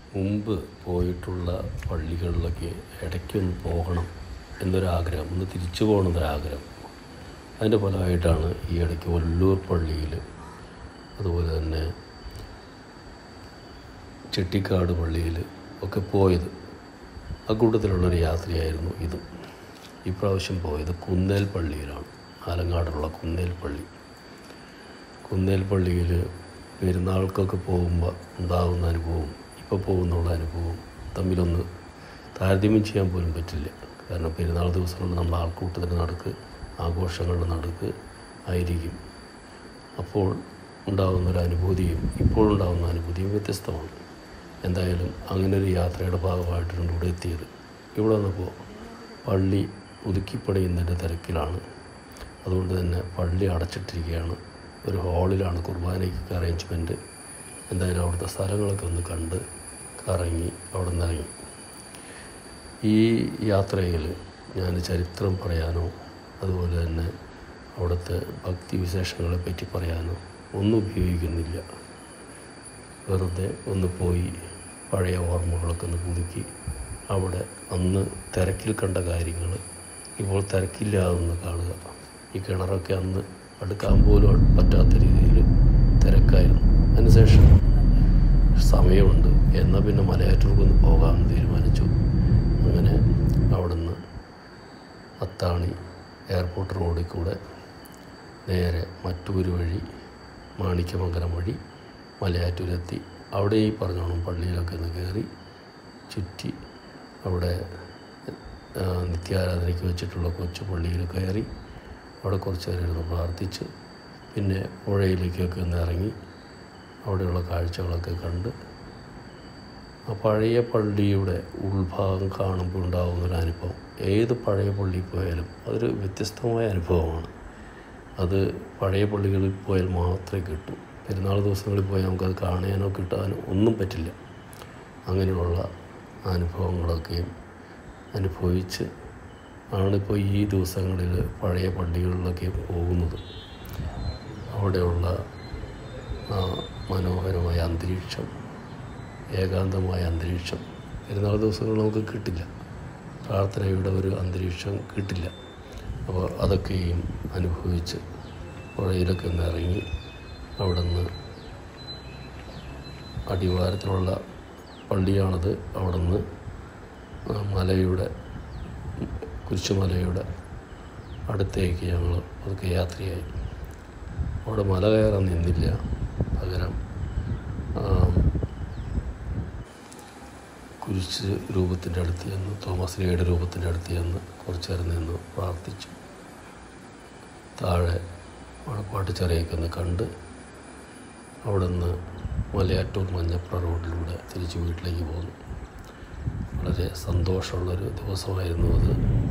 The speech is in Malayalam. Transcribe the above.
മുമ്പ് പോയിട്ടുള്ള പള്ളികളിലൊക്കെ ഇടയ്ക്കൊന്ന് പോകണം എന്നൊരാഗ്രഹം ഒന്ന് തിരിച്ചു പോകണം എന്നൊരാഗ്രഹം അതിൻ്റെ ഫലമായിട്ടാണ് ഈ ഇടയ്ക്ക് വല്ലൂർ പള്ളിയിൽ അതുപോലെ തന്നെ ചെട്ടിക്കാട് പള്ളിയിൽ ഒക്കെ പോയത് ആ കൂട്ടത്തിലുള്ളൊരു യാത്രയായിരുന്നു ഇതും ഇപ്രാവശ്യം പോയത് കുന്നേൽ പള്ളിയിലാണ് ആലങ്ങാടുള്ള കുന്നേൽ പള്ളി കുന്നേൽ പള്ളിയിൽ പെരുന്നാൾക്കൊക്കെ പോകുമ്പോൾ ഉണ്ടാകുന്ന അനുഭവം ഇപ്പോൾ പോകുന്നുള്ള അനുഭവം തമ്മിലൊന്ന് താരതമ്യം ചെയ്യാൻ പോലും പറ്റില്ല കാരണം പെരുന്നാൾ ദിവസങ്ങളിൽ നമ്മൾ ആൾക്കൂട്ടത്തിൻ്റെ നടുക്ക് ആഘോഷങ്ങളുടെ നടുക്ക് ആയിരിക്കും അപ്പോൾ ഉണ്ടാകുന്ന ഒരു അനുഭൂതിയും ഇപ്പോഴുണ്ടാകുന്ന അനുഭൂതിയും വ്യത്യസ്തമാണ് എന്തായാലും അങ്ങനെ ഒരു യാത്രയുടെ ഭാഗമായിട്ടാണ് ഇവിടെ എത്തിയത് ഇവിടെ വന്നപ്പോൾ പള്ളി പുതുക്കിപ്പണിയുന്നതിൻ്റെ തിരക്കിലാണ് അതുകൊണ്ട് തന്നെ പള്ളി അടച്ചിട്ടിരിക്കുകയാണ് ഒരു ഹാളിലാണ് കുർബാനയ്ക്ക് അറേഞ്ച്മെൻറ്റ് എന്തായാലും അവിടുത്തെ സ്ഥലങ്ങളൊക്കെ ഒന്ന് കണ്ട് കറങ്ങി അവിടെ നിന്ന് ഇറങ്ങി ഈ യാത്രയിൽ ഞാൻ ചരിത്രം പറയാനോ അതുപോലെ തന്നെ അവിടുത്തെ ഭക്തി വിശേഷങ്ങളെ പറ്റി പറയാനോ ഒന്നും ഉപയോഗിക്കുന്നില്ല വെറുതെ ഒന്ന് പോയി പഴയ ഓർമ്മകളൊക്കെ ഒന്ന് പുതുക്കി അവിടെ അന്ന് തിരക്കിൽ കണ്ട കാര്യങ്ങൾ ഇപ്പോൾ തിരക്കില്ലാതൊന്ന് കാണുക ഈ കിണറൊക്കെ അന്ന് അടുക്കാൻ പോലും പറ്റാത്ത രീതിയിൽ തിരക്കായിരുന്നു അതിനുശേഷം സമയമുണ്ട് എന്നാൽ പിന്നെ മലയാറ്റൂർക്കൊന്ന് പോകാമെന്ന് തീരുമാനിച്ചു അങ്ങനെ അവിടുന്ന് അത്താണി എയർപോർട്ട് റോഡിൽ കൂടെ നേരെ മറ്റൂര് വഴി മാണിക്യമംഗലം വഴി മലയാറ്റൂരെത്തി അവിടെ ഈ പറഞ്ഞോണം പള്ളിയിലൊക്കെ ഒന്ന് കയറി ചുറ്റി അവിടെ ആ, നിത്യാരാധനയ്ക്ക് വെച്ചിട്ടുള്ള കൊച്ചു പള്ളിയിൽ കയറി അവിടെ കുറച്ച് നേരം ഇരുന്ന് പ്രാർത്ഥിച്ച് പിന്നെ പുഴയിലേക്കൊക്കെ ഒന്ന് ഇറങ്ങി അവിടെയുള്ള കാഴ്ചകളൊക്കെ കണ്ട് ആ പഴയ പള്ളിയുടെ ഉൾഭാഗം കാണുമ്പോൾ ഉണ്ടാകുന്ന ഒരു അനുഭവം ഏത് പഴയ പള്ളിയിൽ പോയാലും അതൊരു വ്യത്യസ്തമായ അനുഭവമാണ് അത് പഴയ പള്ളികളിൽ പോയാൽ മാത്രമേ കിട്ടൂ പെരുന്നാൾ ദിവസങ്ങളിൽ പോയാൽ നമുക്കത് കാണാനോ കിട്ടാനോ ഒന്നും പറ്റില്ല അങ്ങനെയുള്ള അനുഭവങ്ങളൊക്കെയും അനുഭവിച്ച് ആണിപ്പോൾ ഈ ദിവസങ്ങളിൽ പഴയ പള്ളികളിലൊക്കെ പോകുന്നത് അവിടെയുള്ള ആ മനോഹരമായ അന്തരീക്ഷം ഏകാന്തമായ അന്തരീക്ഷം പെരുന്നാൾ ദിവസങ്ങളിൽ നമുക്ക് കിട്ടില്ല പ്രാർത്ഥനയുടെ ഒരു അന്തരീക്ഷം കിട്ടില്ല അപ്പോൾ അതൊക്കെയും അനുഭവിച്ച് പുഴയിലൊക്കെ ഒന്ന് ഇറങ്ങി അവിടെ നിന്ന് അടിവാരത്തിലുള്ള പള്ളിയാണത് അവിടെ നിന്ന് മലയുടെ കുരിശുമലയുടെ അടുത്തേക്ക് ഞങ്ങൾ അതൊക്കെ യാത്രയായി അവിടെ മല കയറാൻ നിന്നില്ല പകരം ആ, കുരിശ് രൂപത്തിൻ്റെ അടുത്ത് ചെന്ന് തോമസ് ലീയുടെ രൂപത്തിൻ്റെ അടുത്ത് ചെന്ന് കുറച്ച് നേരം നിന്ന് പ്രാർത്ഥിച്ചു താഴെ മണപ്പാട്ടുചെറിയൊക്കെ ഒന്ന് കണ്ട് അവിടെ നിന്ന് മലയാറ്റൂർ മഞ്ഞപ്ര റോഡിലൂടെ തിരിച്ച് വീട്ടിലേക്ക് പോന്നു വളരെ സന്തോഷമുള്ളൊരു ദിവസമായിരുന്നു അത്